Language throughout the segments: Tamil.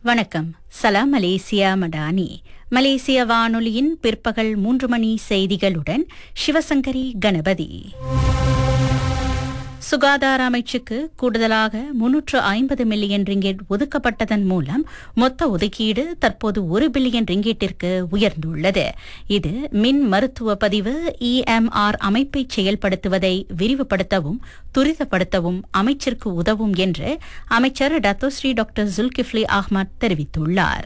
வணக்கம் சலாம் மலேசியா மடானி மலேசிய வானொலியின் பிற்பகல் மூன்று மணி செய்திகளுடன் சிவசங்கரி கணபதி சுகாதார அமைச்சுக்கு கூடுதலாக முன்னூற்று ஐம்பது மில்லியன் ரிங்கெட் ஒதுக்கப்பட்டதன் மூலம் மொத்த ஒதுக்கீடு தற்போது ஒரு பில்லியன் ரிங்கெட்டிற்கு உயர்ந்துள்ளது இது மின் மருத்துவ பதிவு இஎம்ஆர் அமைப்பை செயல்படுத்துவதை விரிவுபடுத்தவும் துரிதப்படுத்தவும் அமைச்சிற்கு உதவும் என்று அமைச்சர் டத்தோஸ்ரீ டாக்டர் ஜுல்கிஃப்லி அஹ்மத் தெரிவித்துள்ளார்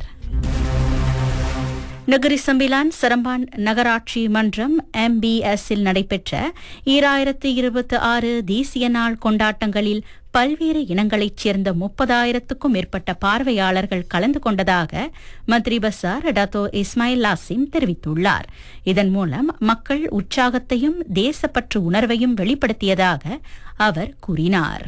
நகரி சம்பிலான் சரம்பான் நகராட்சி மன்றம் எம்பிஎஸ் இல் நடைபெற்ற ஈராயிரத்து இருபத்தி ஆறு தேசிய நாள் கொண்டாட்டங்களில் பல்வேறு இனங்களைச் சேர்ந்த முப்பதாயிரத்துக்கும் மேற்பட்ட பார்வையாளர்கள் கலந்து கொண்டதாக மந்திரி பசார் டத்தோ இஸ்மாயில் லாசிம் தெரிவித்துள்ளார் இதன் மூலம் மக்கள் உற்சாகத்தையும் தேசப்பற்று உணர்வையும் வெளிப்படுத்தியதாக அவர் கூறினார்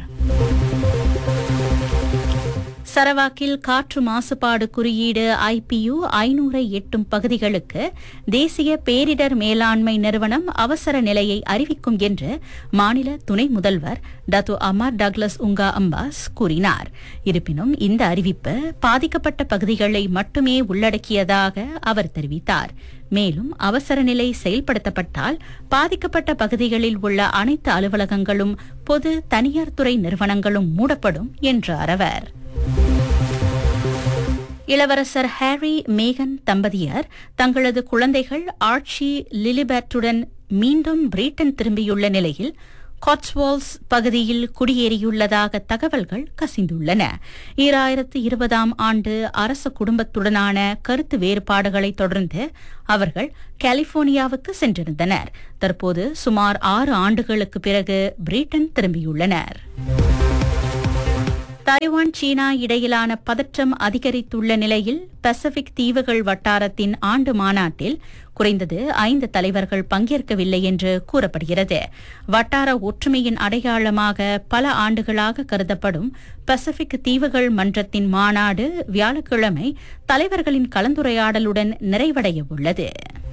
சரவாக்கில் காற்று மாசுபாடு குறியீடு ஐபியு ஐநூறை எட்டும் பகுதிகளுக்கு தேசிய பேரிடர் மேலாண்மை நிறுவனம் அவசர நிலையை அறிவிக்கும் என்று மாநில துணை முதல்வர் Datuk Amar Douglas Uggah Embas கூறினார் இருப்பினும் இந்த அறிவிப்பு பாதிக்கப்பட்ட பகுதிகளை மட்டுமே உள்ளடக்கியதாக அவர் தெரிவித்தார் மேலும் அவசர நிலை செயல்படுத்தப்பட்டால் பாதிக்கப்பட்ட பகுதிகளில் உள்ள அனைத்து அலுவலகங்களும் பொது தனியார் துறை நிறுவனங்களும் மூடப்படும் என்றார் அவர் இளவரசர் ஹாரி மேகன் தம்பதியர் தங்களது குழந்தைகள் ஆட்சி லிலிபெர்ட்டுடன் மீண்டும் பிரிட்டன் திரும்பியுள்ள நிலையில் காட்ஸ்வால்ஸ் பகுதியில் குடியேறியுள்ளதாக தகவல்கள் கசிந்துள்ளன ஈராயிரத்து இருபதாம் ஆண்டு அரச குடும்பத்துடனான கருத்து வேறுபாடுகளை தொடர்ந்து அவர்கள் கலிபோர்னியாவுக்கு சென்றிருந்தனர் தற்போது சுமார் ஆறு ஆண்டுகளுக்கு பிறகு பிரிட்டன் திரும்பியுள்ளனர் தைவான் சீனா இடையிலான பதற்றம் அதிகரித்துள்ள நிலையில் பசிபிக் தீவுகள் வட்டாரத்தின் ஆண்டு மாநாட்டில் குறைந்தது ஐந்து தலைவர்கள் பங்கேற்கவில்லை என்று கூறப்படுகிறது வட்டார ஒற்றுமையின் அடையாளமாக பல ஆண்டுகளாக கருதப்படும் பசிபிக் தீவுகள் மன்றத்தின் மாநாடு வியாழக்கிழமை தலைவர்களின் கலந்துரையாடலுடன் நிறைவடைய உள்ளது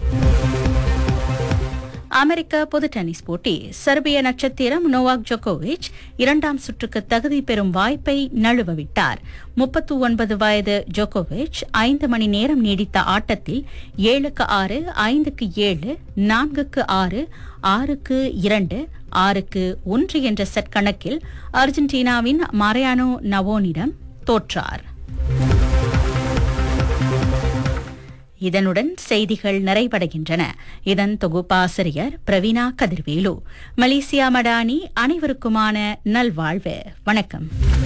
அமெரிக்க பொது டென்னிஸ் போட்டி செர்பிய நட்சத்திரம் நோவாக் ஜோகோவிச் இரண்டாம் சுற்றுக்கு தகுதி பெறும் வாய்ப்பை நழுவவிட்டார் முப்பத்து ஒன்பது வயது ஜோகோவிச் ஐந்து மணி நேரம் நீடித்த ஆட்டத்தில் ஏழுக்கு ஆறு ஐந்துக்கு ஏழு நான்குக்கு ஆறு ஆறுக்கு இரண்டு ஆறுக்கு ஒன்று என்ற செட் கணக்கில் அர்ஜென்டினாவின் மரையானோ நவோனிடம் தோற்றார் இதனுடன் செய்திகள் நிறைவடைகின்றன இதன் தொகுப்பாசிரியர் பிரவீனா கதிர்வேலு மலேசியா மடானி அனைவருக்குமான நல்வாழ்வு வணக்கம்